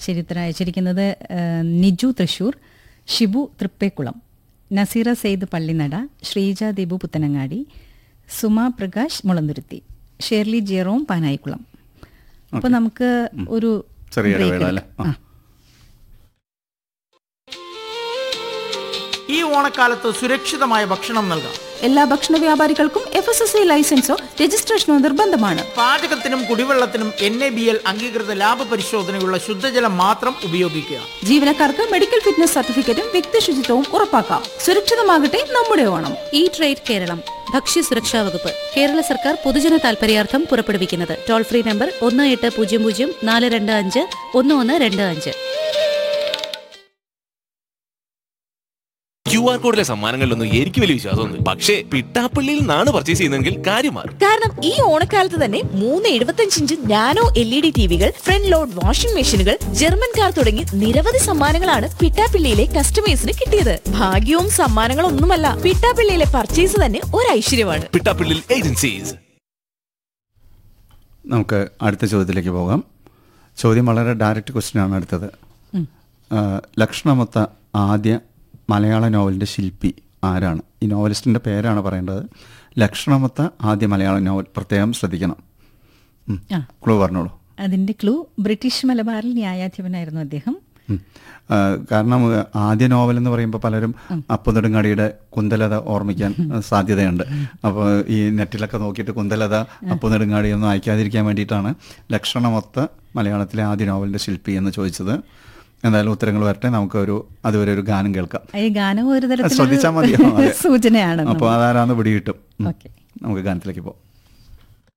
ശരി ഉത്തരം അയച്ചിരിക്കുന്നത് ആ, നിജു തൃശൂർ ഷിബു തൃപ്പേക്കുളം നസീറ സെയ്ദ് പള്ളിനട ശ്രീജ ദീപു പുത്തനങ്ങാടി സുമ പ്രകാശ് മുളന്തുരുത്തി ഷേർലി ജെറോം പാനായിക്കുളം അപ്പോൾ നമുക്ക് ഒരു ചെറിയ break ഇടവേള അല്ലേ? എടുക്കാം. ആ. ഈ ഓണക്കാലത്ത് സുരക്ഷിതമായ ഭക്ഷണം നൽകാം എല്ലാ ഭക്ഷണ വ്യാപാരികൾക്കും എഫ് എസ് എസ് ഐ ലൈസൻസോ രജിസ്ട്രേഷനോ നിർബന്ധമാണ് പാചകത്തിനും കുടിവെള്ളത്തിനും എൻ എ ബി എൽ അംഗീകൃത ലാഭ പരിശോധനയുള്ള ശുദ്ധജലം മാത്രം ഉപയോഗിക്കുക ജീവനക്കാർക്ക് മെഡിക്കൽ ഫിറ്റ്നസ് സർട്ടിഫിക്കറ്റും വ്യക്തി ശുചിത്വവും ഉറപ്പാക്കാം സുരക്ഷിതമാകട്ടെ നമ്മുടെ ഓണം ഈ ട്രേഡ് കേരളം ഭക്ഷ്യസുരക്ഷാ വകുപ്പ് കേരള സർക്കാർ പൊതുജന താൽപര്യാർത്ഥം പുറപ്പെടുവിക്കുന്നത് ടോൾ ഫ്രീ നമ്പർ ഒന്ന് എട്ട് പൂജ്യം പൂജ്യം നാല് രണ്ട് അഞ്ച് ഒന്ന് ഒന്ന് രണ്ട് അഞ്ച് ക്യു ആർ കോഡിലെ സമ്മാനങ്ങളിലൊന്നും എനിക്ക് വലിയ വിശ്വാസമൊന്നും പക്ഷേ പിട്ടാപ്പള്ളിയിൽ നിന്നാണ് പർച്ചേസ് ചെയ്യുന്നതെങ്കിൽ കാര്യം മാറും കാരണം ഈ ഓണക്കാലത്ത് തന്നെ മൂന്ന് എഴുപത്തഞ്ച് inch nano L E D ടിവികൾ ഫ്രണ്ട് ലോഡ് വാഷിംഗ് മെഷീനുകൾ ജർമ്മൻ കാർ തുടങ്ങി നിരവധി സമ്മാനങ്ങളാണ് പിട്ടാപ്പിള്ളിയിലെ കസ്റ്റമേഴ്സിന് കിട്ടിയത് ഭാഗ്യവും സമ്മാനങ്ങളൊന്നുമല്ല പിട്ടാപ്പിള്ളിയിലെ പർച്ചേസ് തന്നെ ഒരു ഐശ്വര്യമാണ് പിട്ടാപ്പള്ളിയിൽ ഏജൻസീസ് നമുക്ക് അടുത്ത ചോദ്യത്തിലേക്ക് പോകാം ചോദ്യം വളരെ ഡയറക്റ്റ് ക്വസ്റ്റ്യൻ ആണ് അടുത്തത് ആ, ലക്ഷണമൊത്ത ആദ്യ മലയാള നോവലിൻ്റെ ശില്പി ആരാണ് ഈ നോവലിസ്റ്റിൻ്റെ പേരാണ് പറയേണ്ടത് ലക്ഷണമൊത്ത ആദ്യ മലയാള നോവൽ പ്രത്യേകം ശ്രദ്ധിക്കണം ഉം. ആ. ക്ലൂ പറഞ്ഞോളൂ അതിന്റെ ക്ലൂ ബ്രിട്ടീഷ് മലബാറിൽ ന്യായാധിപനായിരുന്നു അദ്ദേഹം ഉം. ആ, കാരണം ആ, ആദ്യ നോവൽ എന്ന് പറയുമ്പോൾ പലരും അപ്പുനെടുങ്ങാടിയുടെ കുന്തലത ഓർമ്മിക്കാൻ ആ, സാധ്യതയുണ്ട് അപ്പോൾ ഈ നെറ്റിലൊക്കെ നോക്കിയിട്ട് കുന്തലത അപ്പുനെടുങ്ങാടി ഒന്നും അയക്കാതിരിക്കാൻ വേണ്ടിയിട്ടാണ് ലക്ഷണമൊത്ത മലയാളത്തിലെ ആദ്യ നോവലിൻ്റെ ശില്പി എന്ന് ചോദിച്ചത് എന്തായാലും ഉത്തരങ്ങൾ വരട്ടെ നമുക്ക് ഒരു അതുവരെ ഒരു ഗാനം കേൾക്കാം ഈ ഗാനം ഒരു ശ്രദ്ധിച്ചാൽ മതിയോ തരത്തിലുള്ള അതെ. സൂചനയാണ് അപ്പോൾ അതാരാന്ന് പിടികിട്ടും ഉം. ഓക്കെ നമുക്ക് ഗാനത്തിലേക്ക് പോകാം